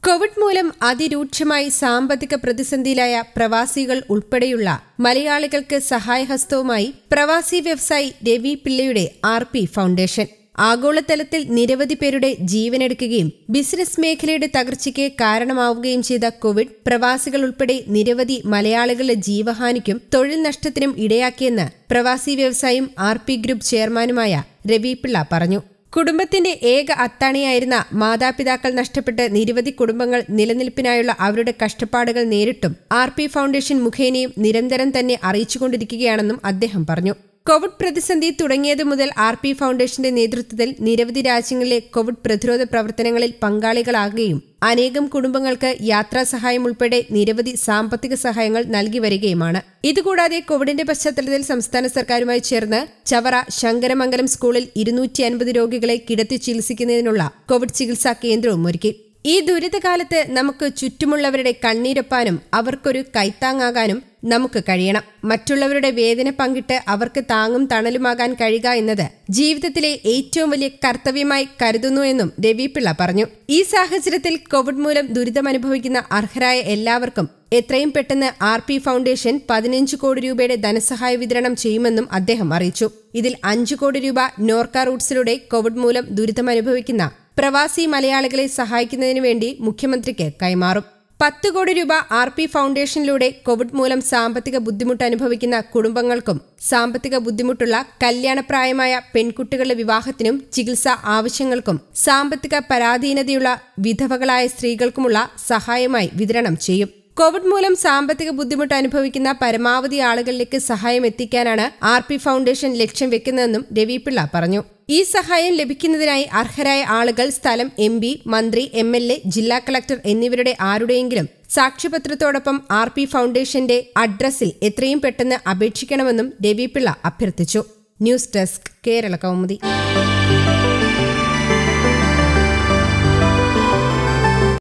Covid മൂലം അതിരൂക്ഷമായി സാമ്പത്തിക പ്രതിസന്ധിയിലായ പ്രവാസികൾ ഉൾപ്പെടെയുള്ള മലയാളികൾക്ക് സഹായഹസ്തവുമായി പ്രവാസി വ്യവസായി രവി പിള്ളയുടെ ആർ പി ഫൗണ്ടേഷൻ ആഗോളതലത്തിൽ നിരവധി പേരുടെ ജീവനെടുക്കുകയും ബിസിനസ് മേഖലയുടെ തകർച്ചയ്ക്ക് കാരണമാവുകയും ചെയ്ത കോവിഡ് പ്രവാസികൾ ഉൾപ്പെടെ നിരവധി മലയാളികളുടെ ജീവഹാനിക്കും തൊഴിൽ നഷ്ടത്തിനും ഇടയാക്കിയെന്ന് പ്രവാസി വ്യവസായം ആർ പി ഗ്രൂപ്പ് ചെയർമാനുമായ രവി പിള്ള പറഞ്ഞു കുടുംബത്തിന്റെ ഏക അത്താണിയായിരുന്ന മാതാപിതാക്കൾ നഷ്ടപ്പെട്ട് നിരവധി കുടുംബങ്ങൾ നിലനിൽപ്പിനായുള്ള അവരുടെ കഷ്ടപ്പാടുകൾ നേരിട്ടും ആർ പി ഫൗണ്ടേഷൻ മുഖേനയും നിരന്തരം തന്നെ അറിയിച്ചുകൊണ്ടിരിക്കുകയാണെന്നും അദ്ദേഹം പറഞ്ഞു കോവിഡ് പ്രതിസന്ധി തുടങ്ങിയതു മുതൽ ആർ പി ഫൗണ്ടേഷന്റെ നേതൃത്വത്തിൽ നിരവധി രാജ്യങ്ങളിലെ കോവിഡ് പ്രതിരോധ പ്രവർത്തനങ്ങളിൽ പങ്കാളികളാകുകയും അനേകം കുടുംബങ്ങൾക്ക് യാത്രാ സഹായം ഉൾപ്പെടെ നിരവധി സാമ്പത്തിക സഹായങ്ങൾ നൽകി വരികയുമാണ് ഇതുകൂടാതെ കോവിഡിന്റെ പശ്ചാത്തലത്തിൽ സംസ്ഥാന സർക്കാരുമായി ചേർന്ന് ചവറ ശങ്കരമംഗലം സ്കൂളിൽ ഇരുന്നൂറ്റി അൻപത് രോഗികളെ കിടത്തി ചികിത്സിക്കുന്നതിനുള്ള കോവിഡ് ചികിത്സാ കേന്ദ്രവും ഒരുക്കി ഈ ദുരിതകാലത്ത് നമുക്ക് ചുറ്റുമുള്ളവരുടെ കണ്ണീരൊപ്പാനും അവർക്കൊരു കൈത്താങ്ങാകാനും നമുക്ക് കഴിയണം മറ്റുള്ളവരുടെ വേദന പങ്കിട്ട് അവർക്ക് താങ്ങും തണലുമാകാൻ കഴിയുക എന്നത് ജീവിതത്തിലെ ഏറ്റവും വലിയ കർത്തവ്യമായി കരുതുന്നു എന്നും രവിപിള്ള പറഞ്ഞു ഈ സാഹചര്യത്തിൽ കോവിഡ് മൂലം ദുരിതമനുഭവിക്കുന്ന അർഹരായ എല്ലാവർക്കും എത്രയും പെട്ടെന്ന് ആർ പി ഫൗണ്ടേഷൻ പതിനഞ്ച് കോടി രൂപയുടെ ധനസഹായ വിതരണം ചെയ്യുമെന്നും അദ്ദേഹം അറിയിച്ചു ഇതിൽ അഞ്ചു കോടി രൂപ നോർക്ക റൂട്ട്സിലൂടെ കോവിഡ് മൂലം ദുരിതമനുഭവിക്കുന്ന പ്രവാസി മലയാളികളെ സഹായിക്കുന്നതിനു വേണ്ടി മുഖ്യമന്ത്രിക്ക് കൈമാറും പത്ത് കോടി രൂപ ആർ പി ഫൗണ്ടേഷനിലൂടെ കോവിഡ് മൂലം സാമ്പത്തിക ബുദ്ധിമുട്ട് അനുഭവിക്കുന്ന കുടുംബങ്ങൾക്കും സാമ്പത്തിക ബുദ്ധിമുട്ടുള്ള കല്യാണപ്രായമായ പെൺകുട്ടികളുടെ വിവാഹത്തിനും ചികിത്സാ ആവശ്യങ്ങൾക്കും സാമ്പത്തിക പരാധീനതയുള്ള വിധവകളായ സ്ത്രീകൾക്കുമുള്ള സഹായമായി വിതരണം ചെയ്യും കോവിഡ് മൂലം സാമ്പത്തിക ബുദ്ധിമുട്ട് അനുഭവിക്കുന്ന പരമാവധി ആളുകളിലേക്ക് സഹായം എത്തിക്കാനാണ് ആർ പി ഫൗണ്ടേഷൻ ലക്ഷ്യം വെക്കുന്നതെന്നും രവിപിള്ള പറഞ്ഞു ഈ സഹായം ലഭിക്കുന്നതിനായി അർഹരായ ആളുകൾ സ്ഥലം എം പി മന്ത്രി എം എൽ എ ജില്ലാ കളക്ടർ എന്നിവരുടെ ആരുടെയെങ്കിലും സാക്ഷ്യപത്രത്തോടൊപ്പം ആർ പി ഫൗണ്ടേഷന്റെ അഡ്രസ്സിൽ എത്രയും പെട്ടെന്ന് അപേക്ഷിക്കണമെന്നും രവിപിള്ള അഭ്യർത്ഥിച്ചു ന്യൂസ് ഡെസ്ക് കേരള കൗമുദി